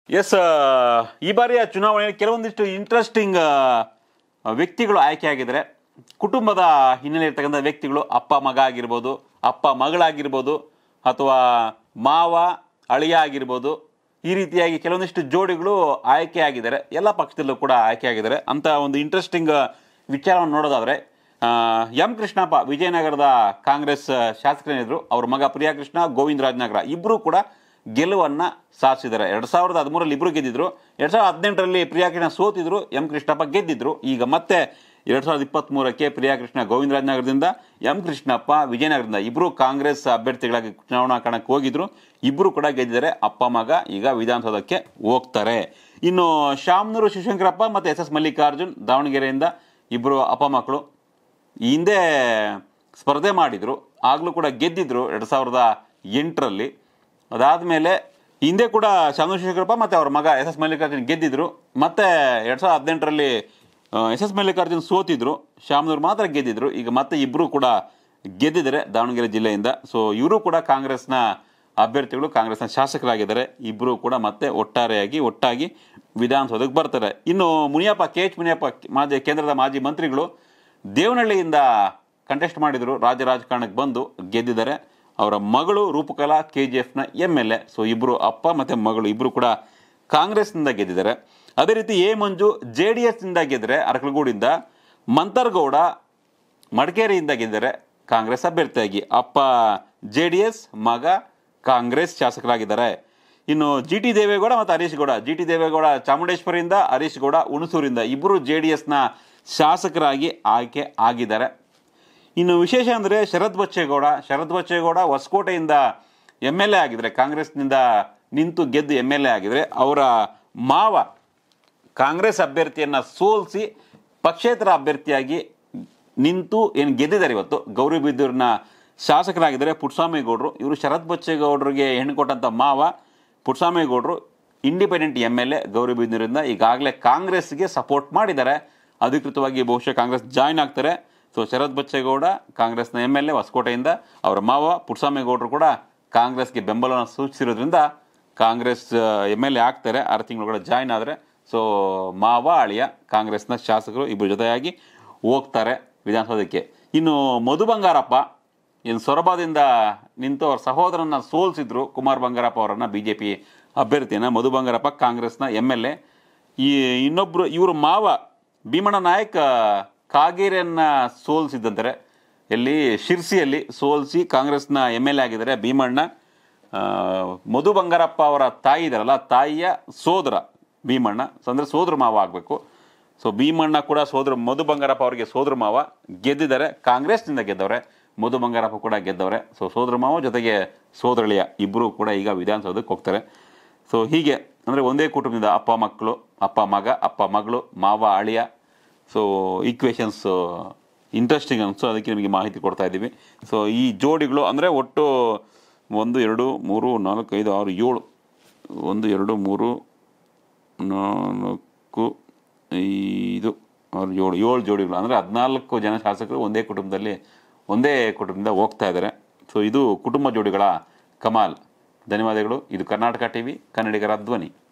S ಈ ಬಾರಿಯ ಚುನಾವಣೆಯಲ್ಲಿ ಕೆಲವೊಂದಿಷ್ಟು ಇಂಟ್ರೆಸ್ಟಿಂಗ್ ವ್ಯಕ್ತಿಗಳು ಆಯ್ಕೆಯಾಗಿದ್ದಾರೆ ಕುಟುಂಬದ ಹಿನ್ನೆಲೆ ಇರ್ತಕ್ಕಂಥ ವ್ಯಕ್ತಿಗಳು ಅಪ್ಪ ಮಗ ಆಗಿರ್ಬೋದು ಅಪ್ಪ ಮಗಳಾಗಿರ್ಬೋದು ಅಥವಾ ಮಾವ ಅಳಿಯ ಆಗಿರ್ಬೋದು ಈ ರೀತಿಯಾಗಿ ಕೆಲವೊಂದಿಷ್ಟು ಜೋಡಿಗಳು ಆಯ್ಕೆಯಾಗಿದ್ದಾರೆ ಎಲ್ಲ ಪಕ್ಷದಲ್ಲೂ ಕೂಡ ಆಯ್ಕೆಯಾಗಿದ್ದಾರೆ ಅಂತ ಒಂದು ಇಂಟ್ರೆಸ್ಟಿಂಗ್ ವಿಚಾರವನ್ನು ನೋಡೋದಾದ್ರೆ ಆ, ಎಂ ಕೃಷ್ಣಪ್ಪ ವಿಜಯನಗರದ ಕಾಂಗ್ರೆಸ್ ಶಾಸಕರೇನಿದ್ರು ಅವ್ರ ಮಗ ಪ್ರಿಯಾಕೃಷ್ಣ ಗೋವಿಂದ ರಾಜನಗರ ಇಬ್ಬರು ಕೂಡ ಗೆಲುವನ್ನ ಸಾಧಿಸಿದ್ದಾರೆ ಎರಡ್ ಸಾವಿರದ ಹದಿಮೂರಲ್ಲಿ ಇಬ್ರು ಗೆದ್ದಿದ್ರು ಎರಡ್ ಸಾವಿರದ ಹದಿನೆಂಟರಲ್ಲಿ ಪ್ರಿಯಾಕೃಷ್ಣ ಸೋತಿದ್ರು ಎಂ ಕೃಷ್ಣಪ್ಪ ಗೆದ್ದಿದ್ರು ಈಗ ಮತ್ತೆ ಎರಡ್ ಸಾವಿರದ ಇಪ್ಪತ್ತ್ ಮೂರಕ್ಕೆ ಪ್ರಿಯಾಕೃಷ್ಣ ಗೋವಿಂದ ರಾಜನಗರದಿಂದ ಎಂ ಕೃಷ್ಣಪ್ಪ ವಿಜಯನಗರದಿಂದ ಇಬ್ರು ಕಾಂಗ್ರೆಸ್ ಅಭ್ಯರ್ಥಿಗಳಾಗಿ ಚುನಾವಣಾ ಕಣಕ್ಕೆ ಹೋಗಿದ್ರು ಇಬ್ರು ಕೂಡ ಗೆದ್ದಿದ್ದಾರೆ ಅಪ್ಪ ಮಗ ಈಗ ವಿಧಾನಸೌಧಕ್ಕೆ ಹೋಗ್ತಾರೆ ಇನ್ನು ಶಾಮನೂರು ಶಿವಶಂಕರಪ್ಪ ಮತ್ತೆ ಎಸ್ ಎಸ್ ಮಲ್ಲಿಕಾರ್ಜುನ್ ದಾವಣಗೆರೆಯಿಂದ ಇಬ್ರು ಅಪ್ಪ ಮಕ್ಕಳು ಈ ಹಿಂದೆ ಸ್ಪರ್ಧೆ ಮಾಡಿದ್ರು ಆಗ್ಲೂ ಕೂಡ ಗೆದ್ದಿದ್ರು ಎರಡ್ ಸಾವಿರದ ಎಂಟರಲ್ಲಿ ಅದಾದ್ಮೇಲೆ ಹಿಂದೆ ಕೂಡ ಚಂದ್ರಶೇಖರಪ್ಪ ಮತ್ತೆ ಅವ್ರ ಮಗ ಎಸ್ ಎಸ್ ಮಲ್ಲಿಕಾರ್ಜುನ್ ಗೆದ್ದಿದ್ರು ಮತ್ತೆ ಎರಡ್ ಸಾವಿರದ ಹದಿನೆಂಟರಲ್ಲಿ ಎಸ್ ಎಸ್ ಮಲ್ಲಿಕಾರ್ಜುನ್ ಸೋತಿದ್ರು ಶಾಮನೂರು ಮಾತ್ರ ಗೆದ್ದಿದ್ರು ಈಗ ಮತ್ತೆ ಇಬ್ರು ಕೂಡ ಗೆದ್ದಿದ್ದಾರೆ ದಾವಣಗೆರೆ ಜಿಲ್ಲೆಯಿಂದ ಸೊ ಇವರು ಕೂಡ ಕಾಂಗ್ರೆಸ್ನ ಅಭ್ಯರ್ಥಿಗಳು ಕಾಂಗ್ರೆಸ್ನ ಶಾಸಕರಾಗಿದ್ದಾರೆ ಇಬ್ಬರು ಕೂಡ ಮತ್ತೆ ಒಟ್ಟಾರೆಯಾಗಿ ಒಟ್ಟಾಗಿ ವಿಧಾನಸೌಧಕ್ಕೆ ಬರ್ತಾರೆ ಇನ್ನು ಮುನಿಯಪ್ಪ ಕೆ ಎಚ್ ಮುನಿಯಪ್ಪ ಮಾಜಿ ಕೇಂದ್ರದ ಮಾಜಿ ಮಂತ್ರಿಗಳು ದೇವನಹಳ್ಳಿಯಿಂದ ಕಂಟೆಸ್ಟ್ ಮಾಡಿದ್ರು ರಾಜ್ಯ ರಾಜಕಾರಣಕ್ಕೆ ಬಂದು ಗೆದ್ದಿದ್ದಾರೆ ಅವರ ಮಗಳು ರೂಪಕಲಾ ಕೆ ಜಿ ಎಫ್ನ ಎಮ್ ಎಲ್ ಎ ಸೊ ಇಬ್ಬರು ಅಪ್ಪ ಮತ್ತು ಮಗಳು ಇಬ್ಬರು ಕೂಡ ಕಾಂಗ್ರೆಸ್ನಿಂದ ಗೆದ್ದಿದ್ದಾರೆ ಅದೇ ರೀತಿ ಎ ಮಂಜು ಜೆ ಡಿ ಎಸ್ನಿಂದ ಗೆದ್ದರೆ ಅರಕಲಗೂಡಿಂದ ಮಂತರ್ಗೌಡ ಮಡಿಕೇರಿಯಿಂದ ಗೆದ್ದರೆ ಕಾಂಗ್ರೆಸ್ ಅಭ್ಯರ್ಥಿಯಾಗಿ ಅಪ್ಪ ಜೆ ಡಿ ಎಸ್ ಮಗ ಕಾಂಗ್ರೆಸ್ ಶಾಸಕರಾಗಿದ್ದಾರೆ ಇನ್ನು ಜಿ ಟಿ ದೇವೇಗೌಡ ಮತ್ತು ಹರೀಶ್ ಗೌಡ ಜಿ ಟಿ ದೇವೇಗೌಡ ಚಾಮುಂಡೇಶ್ವರಿಯಿಂದ ಹರೀಶ್ ಗೌಡ ಹುಣಸೂರಿಂದ ಇಬ್ಬರು ಜೆ ಡಿ ಎಸ್ನ ಶಾಸಕರಾಗಿ ಆಯ್ಕೆ ಆಗಿದ್ದಾರೆ ಇನ್ನು ವಿಶೇಷ ಅಂದರೆ ಶರತ್ ಬಚ್ಚೇಗೌಡ ಶರತ್ ಬಚ್ಚೇಗೌಡ ಹೊಸಕೋಟೆಯಿಂದ ಎಮ್ ಎಲ್ ಎ ಆಗಿದ್ದಾರೆ ಕಾಂಗ್ರೆಸ್ನಿಂದ ನಿಂತು ಗೆದ್ದು ಎಮ್ ಎಲ್ ಎ ಆಗಿದ್ರೆ ಅವರ ಮಾವ ಕಾಂಗ್ರೆಸ್ ಅಭ್ಯರ್ಥಿಯನ್ನ ಸೋಲಿಸಿ ಪಕ್ಷೇತರ ಅಭ್ಯರ್ಥಿಯಾಗಿ ನಿಂತು ಏನು ಗೆದ್ದಿದ್ದಾರೆ ಇವತ್ತು ಗೌರಿಬಿದೂರಿನ ಶಾಸಕರಾಗಿದ್ದಾರೆ ಪುಟ್ಟಸ್ವಾಮಿಗೌಡರು ಇವರು ಶರತ್ ಬಚ್ಚೇಗೌಡರಿಗೆ ಹೆಣ್ಣು ಕೊಟ್ಟಂತ ಮಾವ ಪುಟ್ಟಸ್ವಾಮಿಗೌಡರು ಇಂಡಿಪೆಂಡೆಂಟ್ ಎಮ್ ಎಲ್ ಎ ಗೌರಿಬಿದೂರಿಂದ ಈಗಾಗಲೇ ಕಾಂಗ್ರೆಸ್ಗೆ ಸಪೋರ್ಟ್ ಮಾಡಿದ್ದಾರೆ ಅಧಿಕೃತವಾಗಿ ಬಹುಶಃ ಕಾಂಗ್ರೆಸ್ ಜಾಯ್ನ್ ಆಗ್ತಾರೆ ಸೊ ಶರತ್ ಬಚ್ಚೇಗೌಡ ಕಾಂಗ್ರೆಸ್ನ ಎಮ್ ಎಲ್ ಎ ಹೊಸಕೋಟೆಯಿಂದ ಅವರ ಮಾವ ಪುಟ್ಟಸ್ವಾಮಿಗೌಡರು ಕೂಡ ಕಾಂಗ್ರೆಸ್ಗೆ ಬೆಂಬಲವನ್ನು ಸೂಚಿಸಿರೋದ್ರಿಂದ ಕಾಂಗ್ರೆಸ್ ಎಮ್ ಎಲ್ ಎ ಆಗ್ತಾರೆ ಆರು ತಿಂಗಳು ಜಾಯ್ನ್ ಆದರೆ ಸೊ ಮಾವ ಅಳಿಯ ಕಾಂಗ್ರೆಸ್ನ ಶಾಸಕರು ಇಬ್ಬರು ಜೊತೆಯಾಗಿ ಹೋಗ್ತಾರೆ ವಿಧಾನಸೌಧಕ್ಕೆ ಇನ್ನು ಮಧು ಬಂಗಾರಪ್ಪ ಇನ್ನು ಸೊರಬದಿಂದ ನಿಂತು ಅವ್ರ ಸಹೋದರನ ಸೋಲಿಸಿದ್ರು ಕುಮಾರ್ ಬಂಗಾರಪ್ಪ ಅವರನ್ನ ಬಿ ಜೆ ಪಿ ಅಭ್ಯರ್ಥಿಯನ್ನ ಮಧು ಬಂಗಾರಪ್ಪ ಕಾಂಗ್ರೆಸ್ನ ಎಮ್ ಎಲ್ ಎ ಈ ಇನ್ನೊಬ್ರು ಇವರು ಮಾವ ಭೀಮಣ್ಣ ನಾಯಕ್ ಕಾಗೇರಿಯನ್ನ ಸೋಲಿಸಿದ್ದಂತಾರೆ ಎಲ್ಲಿ ಶಿರ್ಸಿಯಲ್ಲಿ ಸೋಲಿಸಿ ಕಾಂಗ್ರೆಸ್ನ ಎಮ್ ಎಲ್ ಎ ಆಗಿದ್ದಾರೆ ಭೀಮಣ್ಣ ಆ, ಮಧು ಬಂಗಾರಪ್ಪ ಅವರ ತಾಯಿ ಇದಾರಲ್ಲ ತಾಯಿಯ ಸೋದರ ಭೀಮಣ್ಣ ಸೊ ಅಂದ್ರೆ ಸೋದರ ಮಾವ ಆಗಬೇಕು ಸೊ ಭೀಮಣ್ಣ ಕೂಡ ಸೋದರ ಮಧು ಬಂಗಾರಪ್ಪ ಅವರಿಗೆ ಸೋದರ ಮಾವ ಗೆದ್ದಿದ್ದಾರೆ ಕಾಂಗ್ರೆಸ್ನಿಂದ ಗೆದ್ದವ್ರೆ ಮಧು ಬಂಗಾರಪ್ಪ ಕೂಡ ಗೆದ್ದವ್ರೆ ಸೊ ಸೋದರ ಮಾವ ಜೊತೆಗೆ ಸೋದರಳಿಯ ಇಬ್ಬರು ಕೂಡ ಈಗ ವಿಧಾನಸೌಧಕ್ಕೆ ಹೋಗ್ತಾರೆ ಸೊ ಹೀಗೆ ಅಂದರೆ ಒಂದೇ ಕುಟುಂಬದಿಂದ ಅಪ್ಪ ಮಕ್ಕಳು ಅಪ್ಪ ಮಗ ಅಪ್ಪ ಮಗಳು ಮಾವ ಅಳಿಯ ಸೊ ಈಕ್ವೇಷನ್ಸ್ ಇಂಟ್ರೆಸ್ಟಿಂಗ್ ಅನಿಸ್ತು ಅದಕ್ಕೆ ನಿಮಗೆ ಮಾಹಿತಿ ಕೊಡ್ತಾ ಇದ್ದೀವಿ ಸೊ ಈ ಜೋಡಿಗಳು ಅಂದರೆ ಒಟ್ಟು ಒಂದು ಎರಡು ಮೂರು ನಾಲ್ಕು ಐದು ಆರು ಏಳು ಒಂದು ಎರಡು ಮೂರು ನಾಲ್ಕು ಐದು ಆರು ಏಳು ಏಳು ಜೋಡಿಗಳು ಅಂದರೆ ಹದಿನಾಲ್ಕು ಜನ ಶಾಸಕರು ಒಂದೇ ಕುಟುಂಬದಲ್ಲಿ ಒಂದೇ ಕುಟುಂಬದಿಂದ ಹೋಗ್ತಾ ಇದ್ದಾರೆ ಸೊ ಇದು ಕುಟುಂಬ ಜೋಡಿಗಳ ಕಮಾಲ್ ಧನ್ಯವಾದಗಳು ಇದು ಕರ್ನಾಟಕ ಟಿವಿ ಕನ್ನಡಿಗರ ಧ್ವನಿ